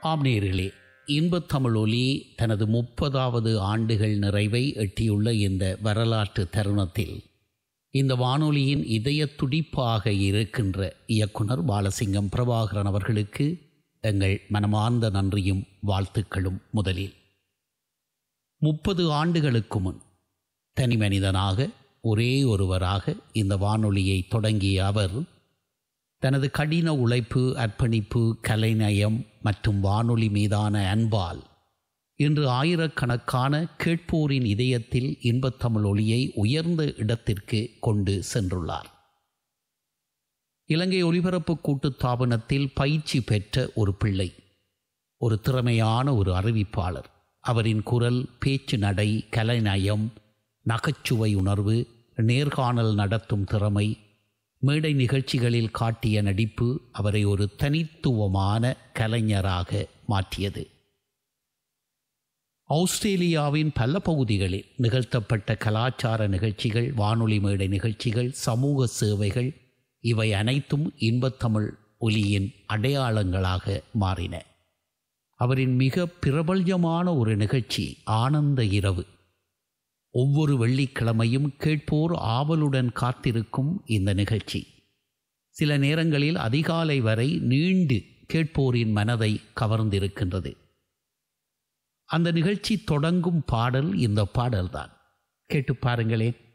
ஆம் நேயர்களே இன்பத் தமிழ் ஒலி தனது முப்பதாவது ஆண்டுகள் நிறைவை எட்டியுள்ள இந்த வரலாற்று தருணத்தில் இந்த வானொலியின் இதய துடிப்பாக இருக்கின்ற இயக்குனர் பாலசிங்கம் பிரபாகரன் அவர்களுக்கு எங்கள் மனமார்ந்த நன்றியும் வாழ்த்துக்களும் முதலில் முப்பது ஆண்டுகளுக்கு முன் தனி மனிதனாக ஒரே ஒருவராக இந்த வானொலியை தொடங்கிய அவர் தனது கடின உழைப்பு அர்ப்பணிப்பு கலைநயம் மற்றும் வானொலி மீதான அன்பால் இன்று ஆயிரக்கணக்கான கேட்போரின் இதயத்தில் இன்பத்தமிழ் ஒளியை உயர்ந்த இடத்திற்கு கொண்டு சென்றுள்ளார் இலங்கை ஒலிபரப்பு கூட்டுத் தாபனத்தில் பயிற்சி பெற்ற ஒரு பிள்ளை ஒரு திறமையான ஒரு அறிவிப்பாளர் அவரின் குரல் பேச்சு நடை கலைநயம் நகைச்சுவை உணர்வு நேர்காணல் நடத்தும் திறமை மேடை நிகழ்ச்சிகளில் காட்டிய நடிப்பு அவரை ஒரு தனித்துவமான கலைஞராக மாற்றியது ஆஸ்திரேலியாவின் பல பகுதிகளில் நிகழ்த்தப்பட்ட கலாச்சார நிகழ்ச்சிகள் வானொலி மேடை நிகழ்ச்சிகள் சமூக சேவைகள் இவை அனைத்தும் இன்பத்தமிழ் ஒலியின் அடையாளங்களாக மாறின அவரின் மிக பிரபல்யமான ஒரு நிகழ்ச்சி ஆனந்த இரவு ஒவ்வொரு வெள்ளிக்கிழமையும் கேட்போர் ஆவலுடன் காத்திருக்கும் இந்த நிகழ்ச்சி சில நேரங்களில் அதிகாலை வரை நீண்டு கேட்போரின் மனதை கவர்ந்திருக்கின்றது அந்த நிகழ்ச்சி தொடங்கும் பாடல் இந்த பாடல்தான் கேட்டு பாருங்களேன்